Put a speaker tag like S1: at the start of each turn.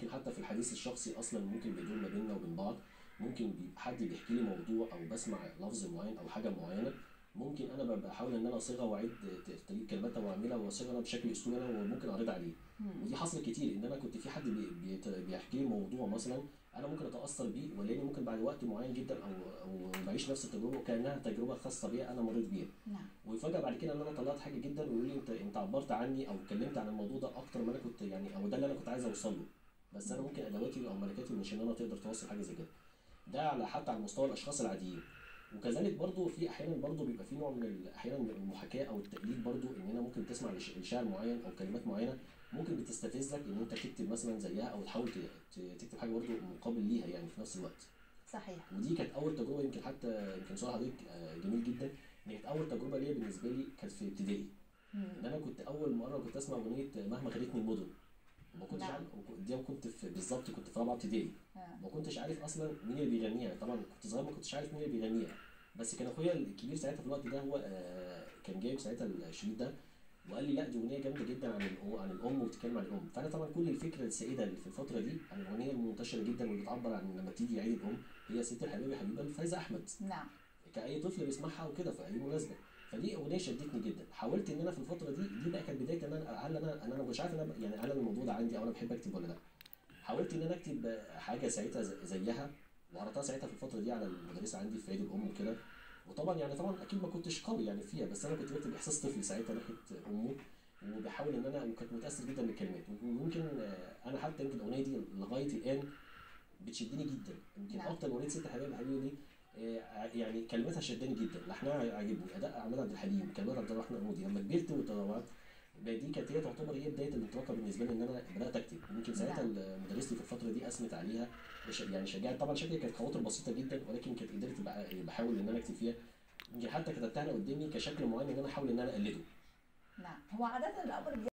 S1: ممكن حتى في الحديث الشخصي اصلا ممكن بيدور ما بيننا وبين بعض ممكن بيبقى حد بيحكي لي موضوع او بسمع لفظ معين او حاجه معينه ممكن انا ببقى احاول ان انا اصيغها واعيد ترتيب كلماتها واعملها واصيغها انا بشكل اسلوبي انا وممكن اعرض عليه ودي حصلت كتير ان انا كنت في حد بي- بيت- بيحكي لي موضوع مثلا انا ممكن اتاثر بيه ولاني ممكن بعد وقت معين جدا او او بعيش نفس التجربه وكانها تجربه خاصه بيا انا مريت بيها
S2: نعم
S1: ويفاجئ بعد كده ان انا طلعت حاجه جدا ويقول لي انت انت عبرت عني او اتكلمت عن الموضوع ده اكتر ما انا كنت يعني او ده اللي انا كنت عايز اوصل له بس انا ممكن ادواتي او ملكاتي مش ان انا تقدر توصل حاجه زي كده ده على حتى على مستوى الاشخاص العاديين وكذلك برضو في احيانا برضو بيبقى في نوع من ال- احيانا من المحاكاه او التقليد برضو ان انا ممكن تسمع لش- لشاعر معين او كلمات معينه ممكن بتستفزك ان انت تكتب مثلا زيها او تحاول ت- ت- تكتب حاجه برضو مقابل ليها يعني في نفس الوقت
S2: صحيح
S1: ودي كانت اول تجربه يمكن حتى يمكن سؤال حضرتك آه، جميل جدا ان كانت اول تجربه ليا بالنسبه لي كانت في ابتدائي ان انا كنت اول مره كنت اسمع اغنيه مهما خدتني المدن ما كنتش
S2: نعم.
S1: عارف دي كنت في بالظبط كنت في رابعه ابتدائي
S2: آه.
S1: ما كنتش عارف اصلا مين اللي بيغنيها طبعا كنت صغير ما كنتش عارف مين اللي بيغنيها بس كان اخويا الكبير ساعتها في الوقت ده هو آه، كان جايب ساعتها الشريط ده وقال لي لا دي اغنيه جامده جدا عن الأم عن الام وبتتكلم عن الام فانا طبعا كل الفكره السائده اللي في الفتره دي عن الاغنيه المنتشره جدا واللي بتعبر عن لما تيجي عيد الام هي ست الحبيبه حبيبه لفايزه احمد
S2: نعم
S1: كاي طفل بيسمعها وكده في اي مناسبه فدي اغنيه شدتني جدا حاولت ان انا في الفتره دي دي بقى كانت بدايه ان انا هل انا انا مش عارف انا يعني هل أنا الموضوع ده عندي او انا بحب اكتب ولا لا حاولت ان انا اكتب حاجه ساعتها زي- زيها وعرضتها ساعتها في الفتره دي على المدرسه عندي في عيد الام وكده وطبعا يعني طبعا اكيد ما كنتش قوي يعني فيها بس انا كنت بكتب احساس طفل ساعتها ناحيه امه وبحاول ان انا وكنت متاثر جدا بالكلمات ويمكن آه، انا حتى يمكن الاغنيه دي لغايه الان بتشدني جدا يمكن
S2: نعم.
S1: اكتر اغنيه ست حبايب حبيبي دي آه، يعني كلماتها شداني جدا لحنها عاجبني اداء عماد عبد الحليم كلمات عبد الرحمن الرمودي لما كبرت وتطورت بقى دي كانت هي تعتبر هي بدايه الانطلاقه بالنسبه لي ان انا بدات اكتب يمكن ساعتها
S2: نعم.
S1: مدرستي في الفتره دي اثنت عليها بش- يعني شجعت طبعا شكلي كانت خواطر بسيطه جدا ولكن كانت قدرت بع- بحاول ان انا اكتب فيها يمكن حتى كتبتها انا قدامي كشكل معين ان انا احاول ان انا اقلده
S2: نعم هو عادة الأمر